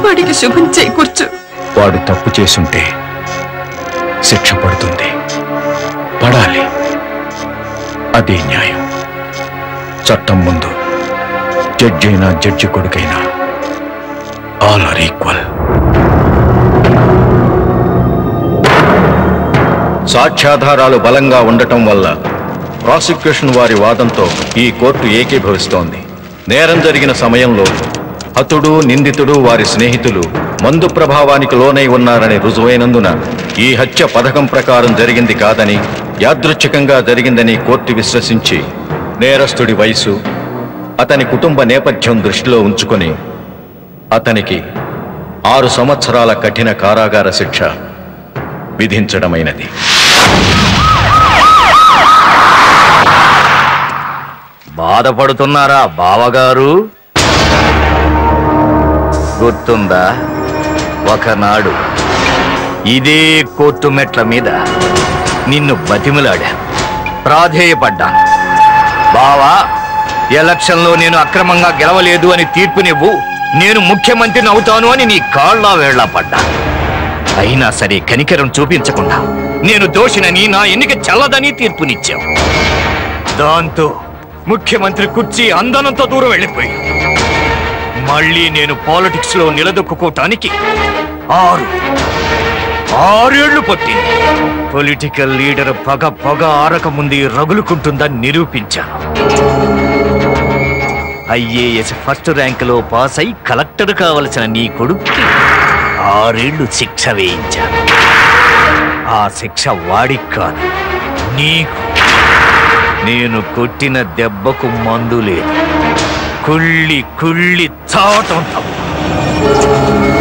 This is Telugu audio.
వాడికి శుభం చేకూర్చు వాడు తప్పు చేసుంటే శిక్ష పడుతుంది పడాలి అదే న్యాయం చట్టం ముందు జడ్జి అయినా జడ్జి కొడుకైనా ఆల్ ఆర్ ఈక్వల్ సాక్ష్యాధారాలు బలంగా ఉండటం వల్ల ప్రాసిక్యూషన్ వారి వాదంతో ఈ కోర్టు ఏకీభవిస్తోంది నేరం జరిగిన సమయంలో హతుడు నిందితుడు వారి స్నేహితులు మందు ప్రభావానికి లోనై ఉన్నారని రుజువైనందున ఈ హత్య పథకం ప్రకారం జరిగింది కాదని యాదృచ్ఛికంగా జరిగిందని కోర్టు విశ్వసించి నేరస్తుడి వయసు అతని కుటుంబ నేపథ్యం దృష్టిలో ఉంచుకొని అతనికి ఆరు సంవత్సరాల కఠిన కారాగార శిక్ష విధించడమైనది బాధపడుతున్నారా బావగారు గుర్తుందా ఒకనాడు ఇదే కోర్టు మెట్ల మీద నిన్ను బతిమలాడా ప్రాధేయపడ్డాను బావా ఎలక్షన్లో నేను అక్రమంగా గెలవలేదు అని తీర్పునివ్వు నేను ముఖ్యమంత్రిని అవుతాను అని నీ కాళ్ళ వేళ్లా పడ్డా అయినా సరే కనికరం చూపించకుండా నేను దోషినని నా ఎన్నిక చల్లదని తీర్పునిచ్చావు దాంతో ముఖ్యమంత్రి కుర్చీ అందనంత దూరం వెళ్ళిపోయి మళ్ళీ నేను పాలిటిక్స్ లో నిలదొక్కుకోవటానికి ఆరు ఆరేళ్లు పట్టింది పొలిటికల్ లీడర్ పగ పగ ఆరక ముందు రగులుకుంటుందని నిరూపించాను ఐఏఎస్ ఫస్ట్ ర్యాంకులో పాస్ అయి కలెక్టర్ కావలసిన నీ కొడుక్కి ఆరేళ్లు శిక్ష వేయించాను ఆ శిక్ష వాడికి కాదు నీకు నేను కొట్టిన దెబ్బకు మందు లేదు కుళ్ళి కుళ్ళి చావటం తప్ప